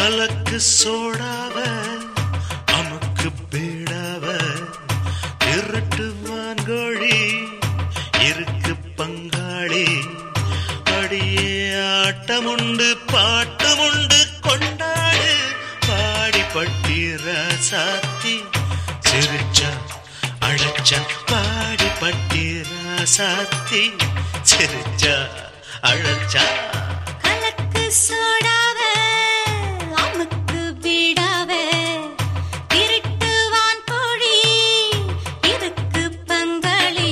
கலக்கு சோடாவ அமுக்கு பீடாவ திருட்டு வான்கோழி இருக்கு பங்காளி அடியே ஆட்டமுண்டு பாட்டமுண்டு கொண்டாடு பாடி பட்டிர சாத்தி சிரிச்சா அழைச்சா பாடி பட்டிர சாத்தி சிரிச்சா அழைச்சா கலக்கு சோடாவ அமுக்கு பீடாவ திருட்டுவான் கோழி இருக்கு பங்களி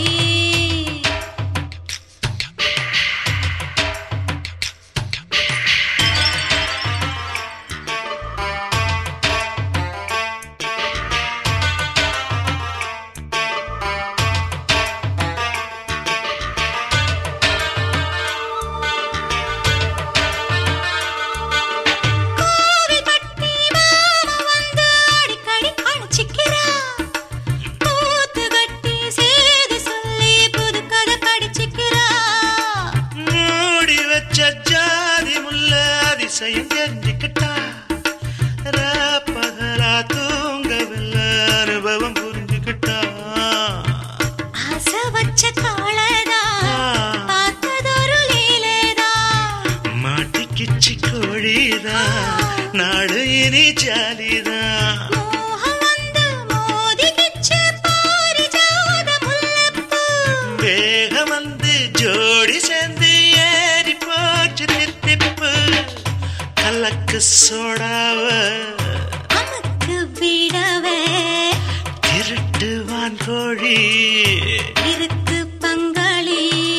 கோவில் பட்டி மாமா வந்து அடிக்கடி அணைச்சிக்கிறா கூத்து கட்டி சேதி சொல்லி புது கதை படிச்சுக்கிறா மூடி வச்ச ஜாதி முல்ல அதிசயம் தெரிஞ்சுக்கிட்டா ராப்பகலா தூங்கவில்லை அனுபவம் புரிஞ்சுக்கிட்டா ஆசை வச்ச காளதா பார்த்ததொரு லீலைதா மாட்டிக்கிச்சி கோழிதா நாடு இனி ஜாலிதா மோகம் வந்து மோதிக்கிச்சு பாரிஜாத முல்லைப்பூ வேகம் வந்து ஜோடி சேர்ந்து ஏறி போச்சு தித்திப்பு கலக்கு சோடாவ அமுக்கு விடவே திருட்டுவான் கோழி இருக்கு பங்களி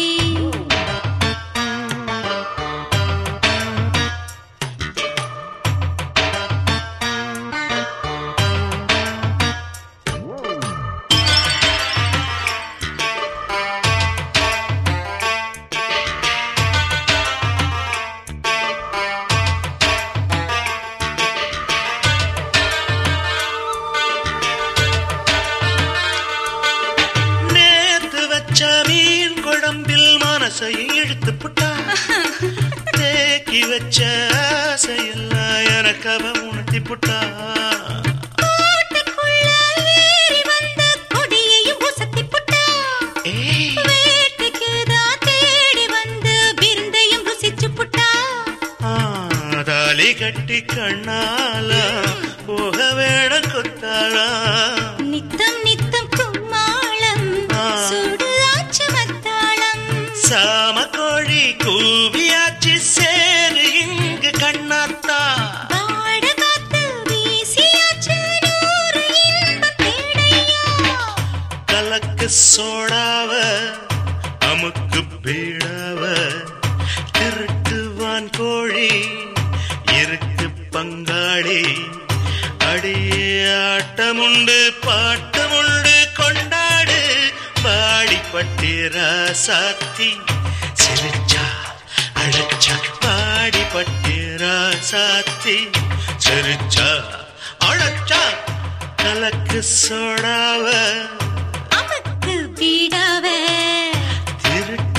நேத்து வச்ச மீன் குழம்பில் மனசை இழுத்து புட்டா தேக்கி வச்ச ஆசையெல்லாம் எனக்கு அவ உணர்த்தி புட்டா கூட்டுக்குள்ள ஏறி வந்த கொடியையும் உசத்தி புட்டா ஏய், வேட்டைக்குதான் தேடி வந்து விருந்தையும் ருசிச்சு புட்டா ஆ, தாலி கட்டி கண்ணால போக வேட கொத்தாளா நித்தம் நித்தம் கும்மாளம் ஆ. சுடு ஆச்சு மத்தாளம் சாம கோழி கூவியாச்சு சேரு இங்கு கண்ணாத்தா பாட காத்து வீசியாச்சு நூறு இன்பம் தேடையா கலக்கு சோடாவ அமுக்கு பீடாவ திருட்டுவான் கோழி இருக்கு பங்காளி அடியே ஆட்டமுண்டு பாட்டமுண்டு கொண்டாடு பாடி பட்டிரா சாத்தி சிரிச்சா அழைச்சா பாடி பட்டிரா சாத்தி சிரிச்சா அழைச்சா கலக்கு சோடாவ அமுக்கு வீடாவே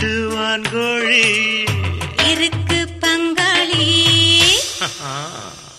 திருட்டுவான் கோழி இருக்கு பங்காளி ஆ